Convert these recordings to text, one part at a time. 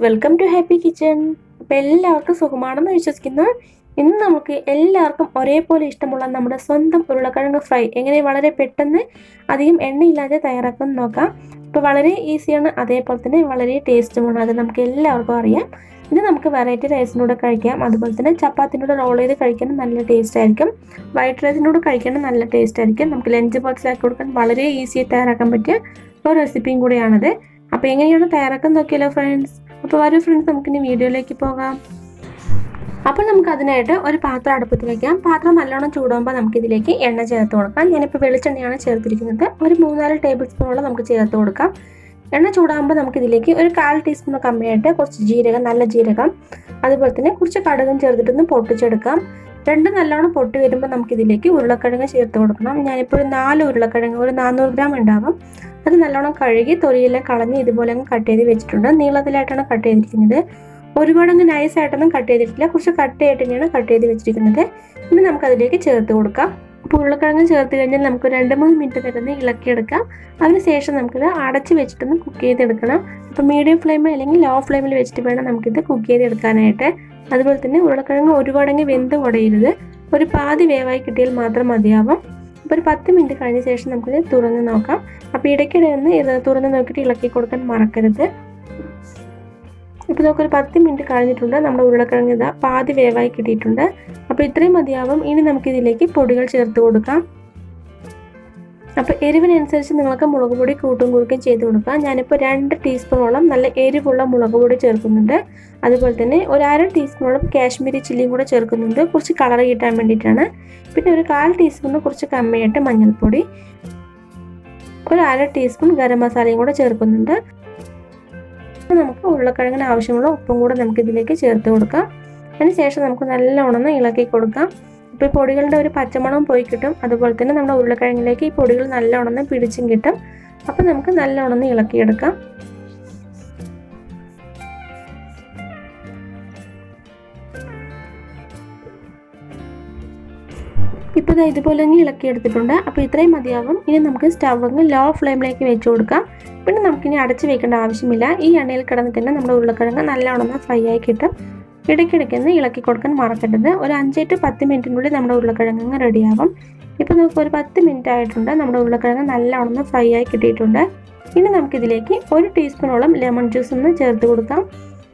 welcome to happy kitchen അപ്പോൾ എല്ലാവർക്കും സുഖമാണെന്ന് വിശ്വസിക്കുന്നു ഇന്ന് നമുക്ക് എല്ലാവർക്കും ഒരേപോലെ ഇഷ്ടമുള്ള നമ്മുടെ സ്വന്തം ഉരുളക്കിഴങ്ങ് ഫ്രൈ എങ്ങനെ വളരെ പെട്ടെന്ന് അധികം എണ്ണയില്ലാതെ തയ്യാറാക്കാൻ നോക്കാം അപ്പോൾ വളരെ ഈസിയാണ് അതേപോലെ തന്നെ വളരെ ടേസ്റ്റുമാണ് അത് നമുക്ക് എല്ലാവർക്കും അറിയാം ഇത് നമുക്ക് വെറൈറ്റി റൈസിനൂടെ കഴിക്കാം അതുപോലെ തന്നെ ചപ്പാത്തിനൂടെ റോൾ ചെയ്ത് കഴിക്കാനും നല്ല ടേസ്റ്റ് ആയിരിക്കും വൈറ്റ് റൈസിനൂടെ കഴിക്കാനും നല്ല ടേസ്റ്റ് ആയിരിക്കും നമുക്ക് ലഞ്ച് ബോക്സിലാക്കി കൊടുക്കാൻ വളരെ ഈസിയായി തയ്യാറാക്കാൻ പറ്റിയ ഒരു റെസിപ്പിയും കൂടിയാണത് അപ്പോൾ എങ്ങനെയാണ് തയ്യാറാക്കാൻ നോക്കിയല്ലോ ഫ്രണ്ട്സ് അപ്പോൾ വരൂ ഫ്രണ്ട്സ് നമുക്കിനി വീഡിയോയിലേക്ക് പോകാം അപ്പോൾ നമുക്ക് അതിനായിട്ട് ഒരു പാത്രം അടുപ്പത്ത് വയ്ക്കാം പാത്രം നല്ലോണം ചൂടാകുമ്പോൾ നമുക്കിതിലേക്ക് എണ്ണ ചേർത്ത് കൊടുക്കാം ഞാനിപ്പോൾ വെളിച്ചെണ്ണയാണ് ചേർത്തിരിക്കുന്നത് ഒരു മൂന്നാല് ടേബിൾ സ്പൂണോളം നമുക്ക് ചേർത്ത് കൊടുക്കാം എണ്ണ ചൂടാകുമ്പോൾ നമുക്കിതിലേക്ക് ഒരു കാൽ ടീസ്പൂൺ കമ്മിയായിട്ട് കുറച്ച് ജീരകം നല്ല ജീരകം അതുപോലെ തന്നെ കുറച്ച് കടുകും ചേർത്തിട്ടൊന്ന് പൊട്ടിച്ചെടുക്കാം രണ്ടും നല്ലോണം പൊട്ടി വരുമ്പോൾ നമുക്കിതിലേക്ക് ഉരുളക്കിഴങ്ങ് ചേർത്ത് കൊടുക്കണം ഞാനിപ്പോൾ ഒരു നാല് ഉരുളക്കിഴങ്ങ് ഒരു നാനൂറ് ഗ്രാം ഉണ്ടാകും അത് നല്ലോണം കഴുകി തൊലിയെല്ലാം കളഞ്ഞ് ഇതുപോലെ അങ്ങ് കട്ട് ചെയ്ത് വെച്ചിട്ടുണ്ട് നീളത്തിലായിട്ടാണ് കട്ട് ചെയ്തിരിക്കുന്നത് ഒരുപാട് അങ്ങ് നൈസായിട്ടൊന്നും കട്ട് ചെയ്തിട്ടില്ല കുറച്ച് കട്ടയായിട്ട് തന്നെയാണ് കട്ട് ചെയ്ത് വെച്ചിരിക്കുന്നത് ഇനി നമുക്കതിലേക്ക് ചേർത്ത് കൊടുക്കാം അപ്പോൾ ഉരുളക്കിഴങ്ങ് ചേർത്ത് കഴിഞ്ഞാൽ നമുക്ക് രണ്ട് മൂന്ന് മിനിറ്റ് വരെ ഒന്ന് ഇളക്കിയെടുക്കാം അതിനുശേഷം നമുക്കിത് അടച്ച് വെച്ചിട്ടൊന്ന് കുക്ക് ചെയ്തെടുക്കണം അപ്പോൾ മീഡിയം ഫ്ലെയിമിൽ അല്ലെങ്കിൽ ലോ ഫ്ലെയിമിൽ വെച്ചിട്ട് വേണം നമുക്കിത് കുക്ക് ചെയ്തെടുക്കാനായിട്ട് അതുപോലെ തന്നെ ഉരുളക്കിഴങ്ങ് ഒരുപാടങ്ങ് വെന്ത് കുടയരുത് ഒരു പാതി വേവായി കിട്ടിയാൽ മാത്രം മതിയാവും അപ്പോൾ ഒരു പത്ത് മിനിറ്റ് കഴിഞ്ഞ ശേഷം നമുക്കിത് തുറന്ന് നോക്കാം അപ്പോൾ ഇടയ്ക്കിടെ ഒന്ന് ഇത് തുറന്ന് നോക്കിയിട്ട് ഇളക്കി കൊടുക്കാൻ മറക്കരുത് ഇപ്പോൾ നമുക്കൊരു പത്ത് മിനിറ്റ് കഴിഞ്ഞിട്ടുണ്ട് നമ്മുടെ ഉരുളക്കിഴങ്ങ് ഇതാ പാതി വേവായി കിട്ടിയിട്ടുണ്ട് അപ്പോൾ ഇത്രയും മതിയാവും ഇനി നമുക്കിതിലേക്ക് പൊടികൾ ചേർത്ത് കൊടുക്കാം അപ്പോൾ എരിവിനനുസരിച്ച് നിങ്ങൾക്ക് മുളക് പൊടി കൂട്ടും കുറുക്കും ചെയ്ത് കൊടുക്കാം ഞാനിപ്പോൾ രണ്ട് ടീസ്പൂണോളം നല്ല എരിവുള്ള മുളക് പൊടി ചേർക്കുന്നുണ്ട് അതുപോലെ തന്നെ ഒരു അര ടീസ്പൂണോളം കാശ്മീരി ചില്ലിയും കൂടെ ചേർക്കുന്നുണ്ട് കുറച്ച് കളർ കിട്ടാൻ വേണ്ടിയിട്ടാണ് പിന്നെ ഒരു കാൽ ടീസ്പൂണ് കുറച്ച് കമ്മിയായിട്ട് മഞ്ഞൾപ്പൊടി ഒരു അര ടീസ്പൂൺ ഗരം മസാലയും കൂടെ ചേർക്കുന്നുണ്ട് നമുക്ക് ഉരുളക്കിഴങ്ങിന് ആവശ്യമുള്ള ഉപ്പും കൂടെ നമുക്ക് ഇതിലേക്ക് ചേർത്ത് കൊടുക്കാം അതിനുശേഷം നമുക്ക് നല്ലോണം ഇളക്കി കൊടുക്കാം അപ്പോൾ ഈ പൊടികളുടെ ഒരു പച്ചമണം പോയി കിട്ടും അതുപോലെ തന്നെ നമ്മുടെ ഉരുളക്കിഴങ്ങിലേക്ക് ഈ പൊടികൾ നല്ലോണം പിടിച്ചും കിട്ടും അപ്പോൾ നമുക്ക് നല്ലോണം ഇളക്കിയെടുക്കാം ഇപ്പോൾ ഇത് ഇതുപോലെ തന്നെ ഇളക്കിയെടുത്തിട്ടുണ്ട് അപ്പോൾ ഇത്രയും മതിയാവും ഇനി നമുക്ക് സ്റ്റവ് അങ്ങ് ലോ ഫ്ലെയിമിലേക്ക് വെച്ച് കൊടുക്കാം പിന്നെ നമുക്കിനി അടച്ച് വെക്കേണ്ട ആവശ്യമില്ല ഈ എണ്ണയിൽ കിടന്നിട്ട് തന്നെ നമ്മുടെ ഉരുളക്കിഴങ്ങ് നല്ലോണം ഫ്രൈ ആയി കിട്ടും ഇടയ്ക്കിടയ്ക്ക് ഒന്ന് ഇളക്കി കൊടുക്കാൻ മറക്കരുത് ഒരു അഞ്ച് ടു പത്ത് മിനിറ്റിനുള്ളിൽ നമ്മുടെ ഉരുളക്കിഴങ്ങ് റെഡിയാവും ഇപ്പോൾ നമുക്ക് ഒരു പത്ത് മിനിറ്റ് ആയിട്ടുണ്ട് നമ്മുടെ ഉരുളക്കിഴങ്ങ് നല്ലോണം ഫ്രൈ ആയി കിട്ടിയിട്ടുണ്ട് ഇനി നമുക്കിതിലേക്ക് ഒരു ടീസ്പൂണോളം ലെമൺ ജ്യൂസ് ഒന്ന് ചേർത്ത് കൊടുക്കാം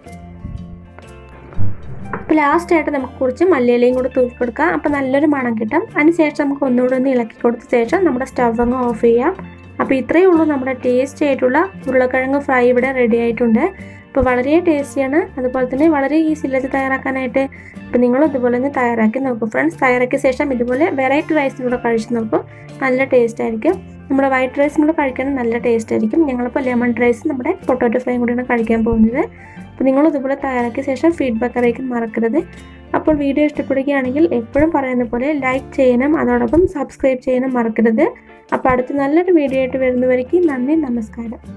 അപ്പോൾ ലാസ്റ്റായിട്ട് നമുക്ക് കുറച്ച് മല്ലിയിലയും കൂടി തൂക്കി കൊടുക്കാം അപ്പോൾ നല്ലൊരു മണം കിട്ടും അതിനുശേഷം നമുക്ക് ഒന്നുകൂടെ ഒന്ന് ഇളക്കി കൊടുത്ത ശേഷം നമ്മുടെ സ്റ്റവ് അങ്ങ് ഓഫ് ചെയ്യാം അപ്പോൾ ഇത്രയേ ഉള്ളൂ നമ്മുടെ ടേസ്റ്റി ആയിട്ടുള്ള ഉരുളക്കിഴങ്ങ് ഫ്രൈ ഇവിടെ റെഡി ആയിട്ടുണ്ട് അപ്പോൾ വളരെ ടേസ്റ്റിയാണ് അതുപോലെ തന്നെ വളരെ ഈസി ഇത് തയ്യാറാക്കാനായിട്ട് അപ്പോൾ നിങ്ങൾ ഇതുപോലെ ഒന്ന് തയ്യാറാക്കി നോക്കും ഫ്രണ്ട്സ് തയ്യാറാക്കിയ ശേഷം ഇതുപോലെ വെറൈറ്റി റൈസിനൂടെ കഴിച്ച് നോക്കും നല്ല ടേസ്റ്റ് ആയിരിക്കും നമ്മുടെ വൈറ്റ് റൈസിനൂടെ കഴിക്കാനും നല്ല ടേസ്റ്റ് ആയിരിക്കും ഞങ്ങളിപ്പോൾ ലെമൺ റൈസ് നമ്മുടെ പൊട്ടാറ്റോ ഫ്രൈയും കൂടിയാണ് കഴിക്കാൻ പോകുന്നത് അപ്പോൾ നിങ്ങൾ ഇതുപോലെ തയ്യാറാക്കിയ ശേഷം ഫീഡ്ബാക്ക് അറിയിക്കാൻ മറക്കരുത് അപ്പോൾ വീഡിയോ ഇഷ്ടപ്പെടുകയാണെങ്കിൽ എപ്പോഴും പറയുന്ന പോലെ ലൈക്ക് ചെയ്യണം അതോടൊപ്പം സബ്സ്ക്രൈബ് ചെയ്യാനും മറക്കരുത് അപ്പോൾ അടുത്ത നല്ലൊരു വീഡിയോ ആയിട്ട് വരുന്നവരേക്ക് നന്ദി നമസ്കാരം